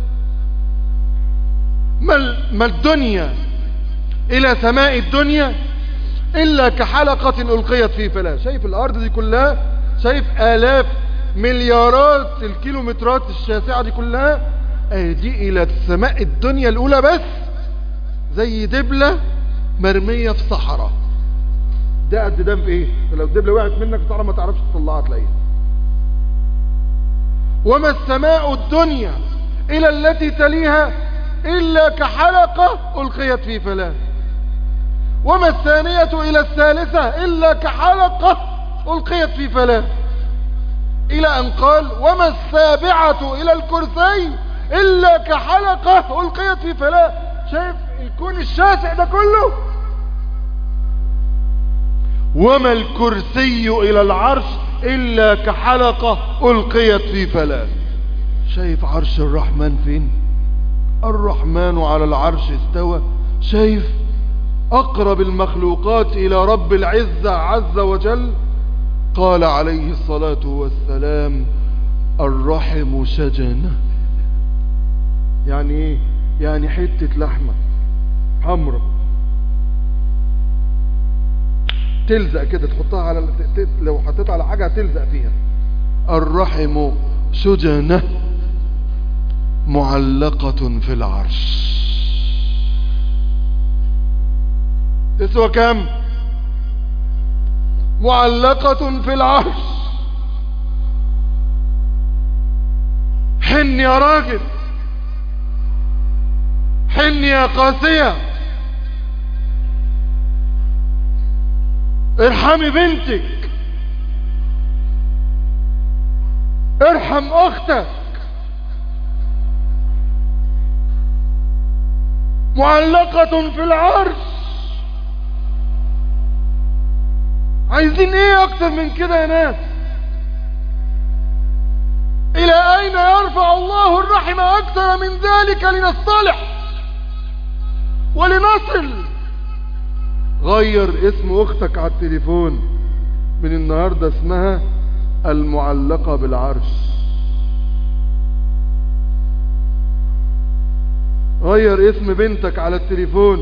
ما الدنيا الى سماء الدنيا الا كحلقة القيت في فلاة شايف الارض دي كلها شايف الاف مليارات الكيلومترات الشاسعة دي كلها دي الى سماء الدنيا الاولى بس زي دبلة مرمية في صحراء ده قد ده بايه لو الدبلة وقعت منك في صحراء ما تعرفش تطلعها تلاقيها وما السماء الدنيا الى التي تليها الا كحلقة القيت في فلاة وما الثانية الى الثالثة الا كحلقة القيت في فلاة الى ان قال وما السابعة الى الكرسي الا كحلقة القيت في فلاة شايف الكون الشاسع ده كله وما الكرسي الى العرش الا كحلقة القيت في فلاة شايف عرش الرحمن فين الرحمن على العرش استوى شايف اقرب المخلوقات الى رب العزة عز وجل قال عليه الصلاة والسلام الرحم شجنة يعني ايه يعني حتة لحمة حمرة تلزق كده تحطها على لو حطيتها على حاجة تلزق فيها الرحم شجنة معلقة في العرش تسوى كم معلقة في العرش حن يا راجل حن يا قاسية ارحمي بنتك ارحم اختك معلقة في العرش عايزين ايه اكتر من كده يا ناس الى اين يرفع الله الرحم اكثر من ذلك لنصطلح ولنصل غير اسم اختك على التليفون من النهاردة اسمها المعلقة بالعرش غير اسم بنتك على التليفون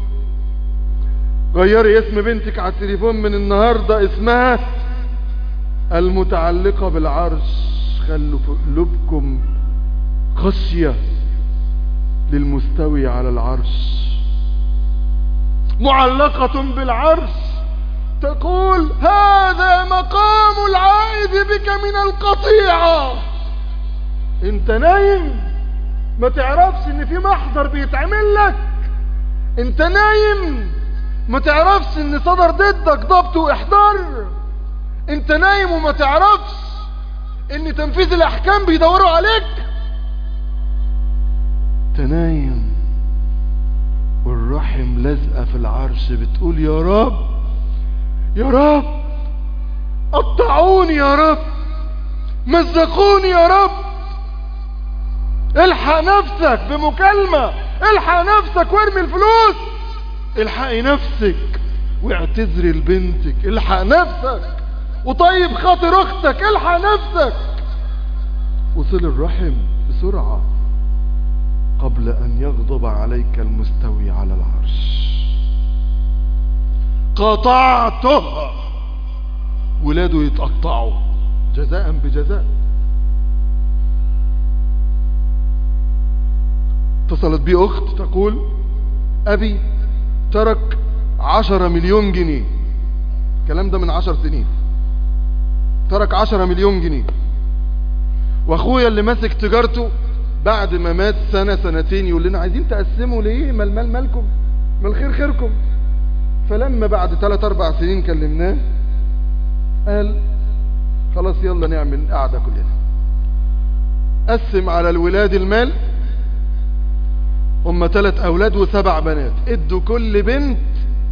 غيري اسم بنتك على التليفون من النهاردة اسمها المتعلقة بالعرش خلوا في قلوبكم خشية للمستوي على العرش معلقة بالعرش تقول هذا مقام العائد بك من القطيعة انت نايم ما تعرفش ان في محضر بيتعمل لك انت نايم ما تعرفش ان صدر ضدك ضبط واحضار انت نايم وما تعرفش ان تنفيذ الاحكام بيدوروا عليك انت نايم والرحم لازقه في العرش بتقول يا رب يا رب قطعوني يا رب مزقوني يا رب الحق نفسك بمكالمة الحق نفسك وارمي الفلوس الحقي نفسك واعتذري لبنتك الحق نفسك وطيب خاطر اختك الحق نفسك وصل الرحم بسرعة قبل ان يغضب عليك المستوي على العرش قطعته ولاده يتقطعوا جزاء بجزاء اتصلت بي اخت تقول ابي ترك عشرة مليون جنيه الكلام ده من عشر سنين ترك عشرة مليون جنيه واخويا اللي ماسك تجارته بعد ما مات سنة سنتين يقول لنا عايزين تقسموا ليه ما المال مالكم ما الخير خيركم فلما بعد ثلاث اربع سنين كلمناه قال خلاص يلا نعمل قعدة كلنا قسم على الولاد المال هم ثلاث اولاد وسبع بنات ادوا كل بنت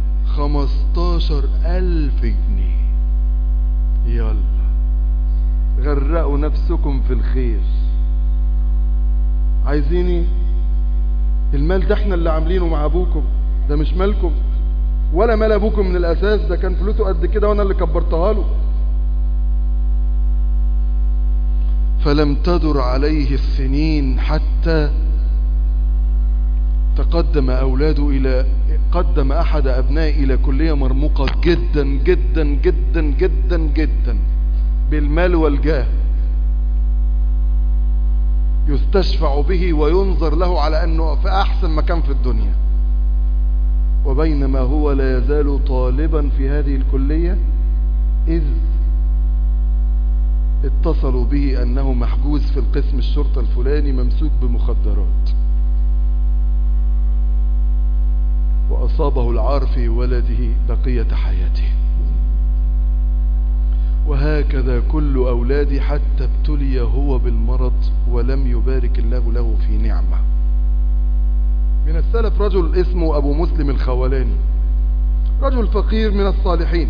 خمستاشر الف جنيه يلا غرقوا نفسكم في الخير عايزيني المال ده احنا اللي عاملينه مع ابوكم ده مش مالكم ولا مال ابوكم من الاساس ده كان فلوسه قد كده وانا اللي كبرتها له فلم تدر عليه السنين حتى تقدم أولاده إلى قدم أحد أبنائه إلى كلية مرموقة جدا جدا جدا جدا جدا بالمال والجاه يستشفع به وينظر له على أنه في أحسن مكان في الدنيا وبينما هو لا يزال طالبا في هذه الكلية إذ اتصلوا به أنه محجوز في القسم الشرطة الفلاني ممسوك بمخدرات وأصابه العار في ولده بقية حياته وهكذا كل أولادي حتى ابتلي هو بالمرض ولم يبارك الله له في نعمة من السلف رجل اسمه أبو مسلم الخولاني رجل فقير من الصالحين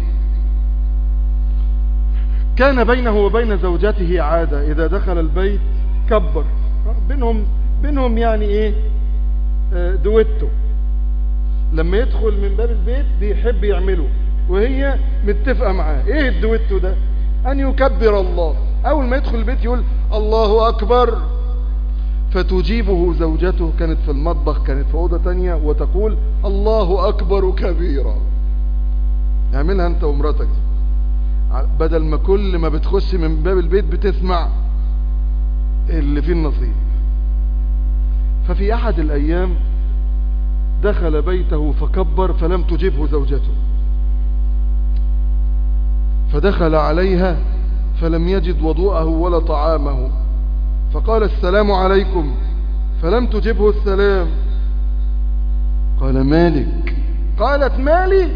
كان بينه وبين زوجته عادة إذا دخل البيت كبر بينهم بينهم يعني إيه آه، دويتو لما يدخل من باب البيت بيحب يعمله وهي متفقة معاه ايه الدويتو ده ان يكبر الله اول ما يدخل البيت يقول الله اكبر فتجيبه زوجته كانت في المطبخ كانت في اوضه تانية وتقول الله اكبر كبيرا اعملها انت ومراتك دي بدل ما كل ما بتخش من باب البيت بتسمع اللي فيه النصيب ففي احد الايام دخل بيته فكبر فلم تجبه زوجته فدخل عليها فلم يجد وضوءه ولا طعامه فقال السلام عليكم فلم تجبه السلام قال مالك قالت مالي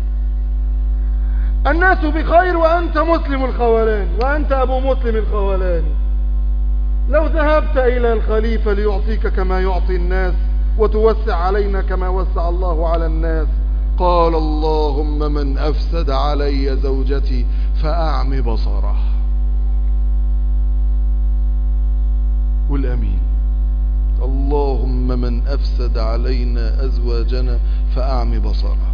الناس بخير وأنت مسلم الخولاني وأنت أبو مسلم الخولاني لو ذهبت إلى الخليفة ليعطيك كما يعطي الناس وتوسع علينا كما وسع الله على الناس قال اللهم من أفسد علي زوجتي فأعم بصره والأمين اللهم من أفسد علينا أزواجنا فأعم بصره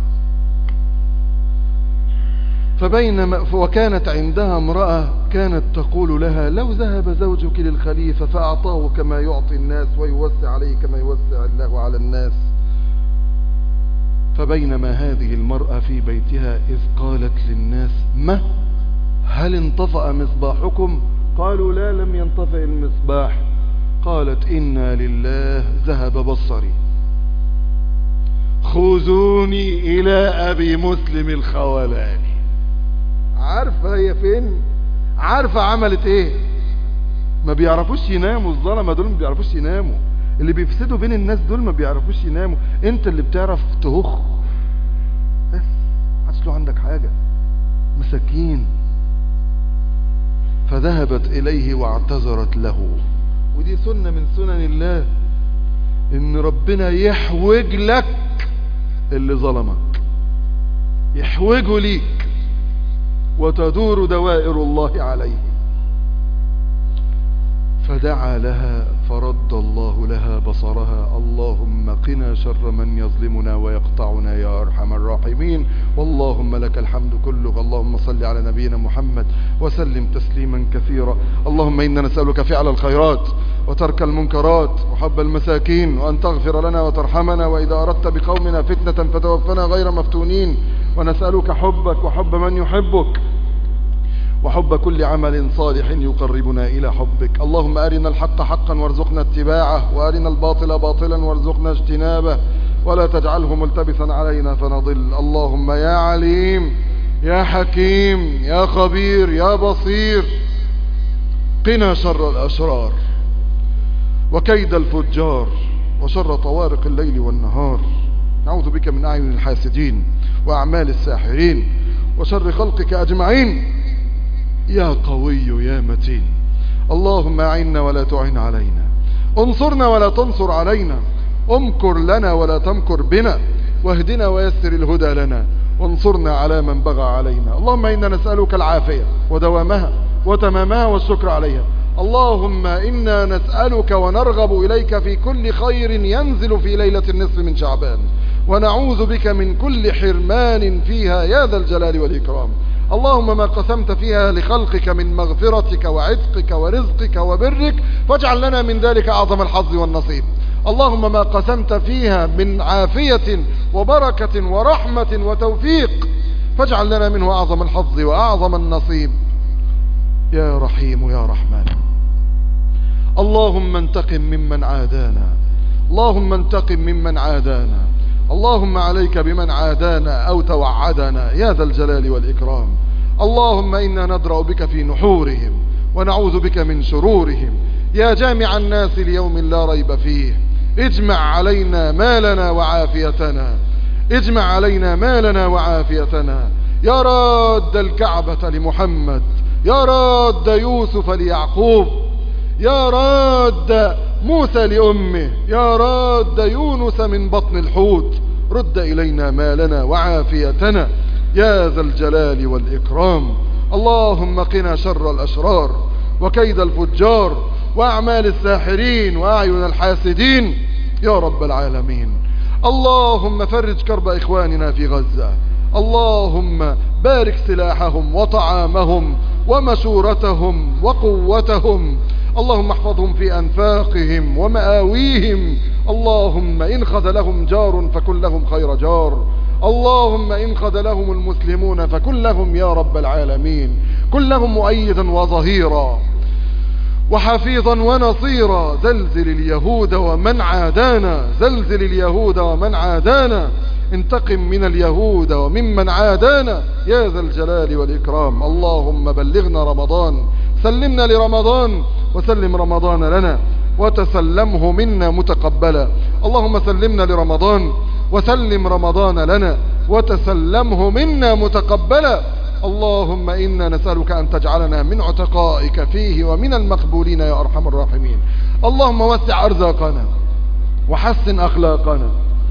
فبينما وكانت عندها امرأة كانت تقول لها لو ذهب زوجك للخليفة فأعطاه كما يعطي الناس ويوسع عليه كما يوسع الله على الناس فبينما هذه المرأة في بيتها إذ قالت للناس ما هل انطفأ مصباحكم قالوا لا لم ينطفئ المصباح قالت إنا لله ذهب بصري خذوني إلى أبي مسلم الخولاني عارفة هي فين عارفة عملت ايه ما بيعرفوش يناموا الظلمة دول ما بيعرفوش يناموا اللي بيفسدوا بين الناس دول ما بيعرفوش يناموا انت اللي بتعرف تهخ بس عادش له عندك حاجة مساكين فذهبت اليه واعتذرت له ودي سنة من سنن الله ان ربنا يحوج لك اللي ظلمك يحوجه ليك وتدور دوائر الله عليه فدعا لها فرد الله لها بصرها اللهم قنا شر من يظلمنا ويقطعنا يا أرحم الراحمين واللهم لك الحمد كله اللهم صل على نبينا محمد وسلم تسليما كثيرا اللهم إنا نسألك فعل الخيرات وترك المنكرات وحب المساكين وأن تغفر لنا وترحمنا وإذا أردت بقومنا فتنة فتوفنا غير مفتونين ونسألك حبك وحب من يحبك وحب كل عمل صالح يقربنا إلى حبك اللهم أرنا الحق حقا وارزقنا اتباعه وأرنا الباطل باطلا وارزقنا اجتنابه ولا تجعله ملتبسا علينا فنضل اللهم يا عليم يا حكيم يا خبير يا بصير قنا شر الأشرار وكيد الفجار وشر طوارق الليل والنهار نعوذ بك من أعين الحاسدين وأعمال الساحرين وشر خلقك أجمعين يا قوي يا متين اللهم أعنا ولا تعن علينا انصرنا ولا تنصر علينا امكر لنا ولا تمكر بنا واهدنا ويسر الهدى لنا وانصرنا على من بغى علينا اللهم إنا نسألك العافية ودوامها وتمامها والشكر عليها اللهم إنا نسألك ونرغب إليك في كل خير ينزل في ليلة النصف من شعبان ونعوذ بك من كل حرمان فيها يا ذا الجلال والإكرام اللهم ما قسمت فيها لخلقك من مغفرتك وعتقك ورزقك وبرك فاجعل لنا من ذلك أعظم الحظ والنصيب اللهم ما قسمت فيها من عافية وبركة ورحمة وتوفيق فاجعل لنا منه أعظم الحظ وأعظم النصيب يا رحيم يا رحمن اللهم انتقم ممن عادانا اللهم انتقم ممن عادانا اللهم عليك بمن عادانا أو توعدنا يا ذا الجلال والإكرام اللهم إنا ندرأ بك في نحورهم ونعوذ بك من شرورهم يا جامع الناس ليوم لا ريب فيه اجمع علينا مالنا وعافيتنا اجمع علينا مالنا وعافيتنا يا راد الكعبة لمحمد يا راد يوسف ليعقوب يا راد موسى لأمه يا راد يونس من بطن الحوت رد إلينا مالنا وعافيتنا يا ذا الجلال والإكرام اللهم قنا شر الأشرار وكيد الفجار وأعمال الساحرين وأعين الحاسدين يا رب العالمين اللهم فرج كرب إخواننا في غزة اللهم بارك سلاحهم وطعامهم ومشورتهم وقوتهم اللهم احفظهم في أنفاقهم ومآويهم اللهم إن خذلهم جار فكن لهم خير جار اللهم إن خذلهم المسلمون فكن لهم يا رب العالمين كن لهم مؤيدا وظهيرا وحفيظا ونصيرا زلزل اليهود ومن عادانا زلزل اليهود ومن عادانا انتقم من اليهود وممن عادانا يا ذا الجلال والإكرام اللهم بلغنا رمضان سلمنا لرمضان وسلم رمضان لنا وتسلمه منا متقبلا اللهم سلمنا لرمضان وسلم رمضان لنا وتسلمه منا متقبلا اللهم إنا نسألك أن تجعلنا من عتقائك فيه ومن المقبولين يا أرحم الراحمين اللهم وسع أرزاقنا وحسن أخلاقنا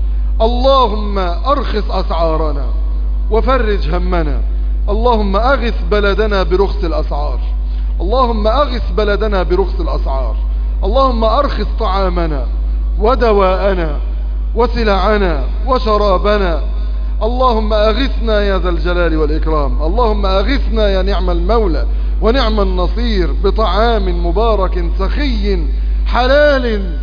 اللهم أرخص أسعارنا وفرج همنا اللهم أغث بلدنا برخص الأسعار اللهم أغث بلدنا برخص الأسعار اللهم أرخص طعامنا ودواءنا وسلعنا وشرابنا اللهم أغثنا يا ذا الجلال والإكرام اللهم أغثنا يا نعم المولى ونعم النصير بطعام مبارك سخي حلال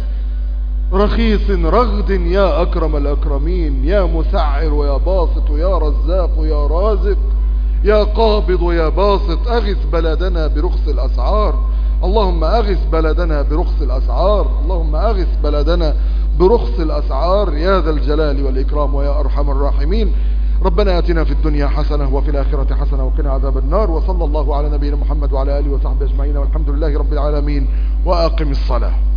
رخيص رغد يا أكرم الأكرمين يا مسعر ويا باسط يا رزاق يا رازق يا قابض يا باسط أغث بلدنا برخص الأسعار اللهم أغث بلدنا برخص الأسعار اللهم أغث بلدنا برخص الأسعار يا ذا الجلال والإكرام ويا أرحم الراحمين ربنا آتنا في الدنيا حسنة وفي الآخرة حسنة وقنا عذاب النار وصلى الله على نبينا محمد وعلى آله وصحبه أجمعين والحمد لله رب العالمين وأقم الصلاة